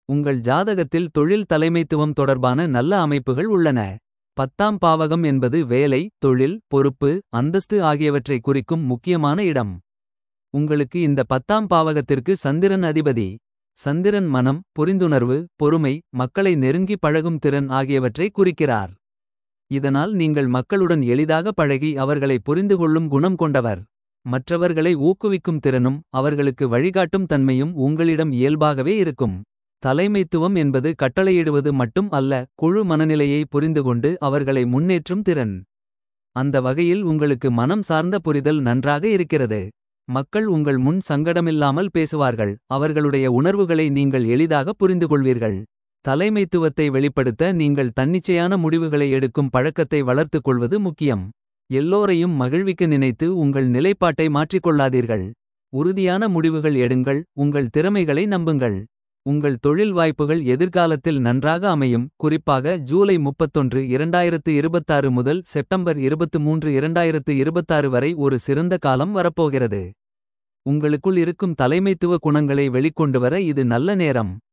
உங்கள் ஜாதகத்தில் தொழில் தலைமைத்துவம் தொடர்பான நல்ல அமைப்புகள் உள்ளன. பத்தாம் பாவகம் என்பது வேலை தொழில் பொறுப்பு அந்தஸ்து ஆகியவற்றை குறிக்கும் முக்கியமான இடம். உங்களுக்கு இந்த பத்தாம் பாவகத்திற்கு சந்திரன் அதிபதி. சந்திரன் மனம் புரிந்துணர்வு பொறுமை மக்களை நெருங்கி பழகும் திறன் ஆகியவற்றை குறிக்கிறார். இதனால் நீங்கள் மக்களுடன் எளிதாக பழகி அவர்களை புரிந்துகொள்ளும் குணம் கொண்டவர். மற்றவர்களை ஊக்குவிக்கும் திறனும் அவர்களுக்கு வழிகாட்டும் தன்மையும் உங்களிடம் இயல்பாகவே இருக்கும். தலைமைத்துவம் என்பது கட்டளையிடுவது மட்டும் அல்ல குழு மனநிலையை புரிந்துகொண்டு அவர்களை முன்னேற்றும் திறன். அந்த வகையில் உங்களுக்கு மனம் சார்ந்த புரிதல் நன்றாக இருக்கிறது. மக்கள் உங்கள் முன் சங்கடமில்லாமல் பேசுவார்கள் அவர்களுடைய உணர்வுகளை நீங்கள் எளிதாக புரிந்துகொள்வீர்கள். தலைமைத்துவத்தை வெளிப்படுத்த நீங்கள் தன்னிச்சையான முடிவுகளை எடுக்கும் பழக்கத்தை வளர்த்துக் கொள்வது முக்கியம். எல்லோரையும் மகிழ்விக்க நினைத்து உங்கள் நிலைப்பாட்டை மாற்றிக்கொள்ளாதீர்கள். உறுதியான முடிவுகள் எடுங்கள் உங்கள் திறமைகளை நம்புங்கள். உங்கள் தொழில் வாய்ப்புகள் எதிர்காலத்தில் நன்றாக அமையும் குறிப்பாக ஜூலை 31 2026 முதல் செப்டம்பர் 23 2026 வரை ஒரு சிறந்த காலம் வரப்போகிறது. உங்களுக்குள் இருக்கும் தலைமைத்துவ குணங்களை வெளிக்கொண்டுவர இது நல்ல நேரம்.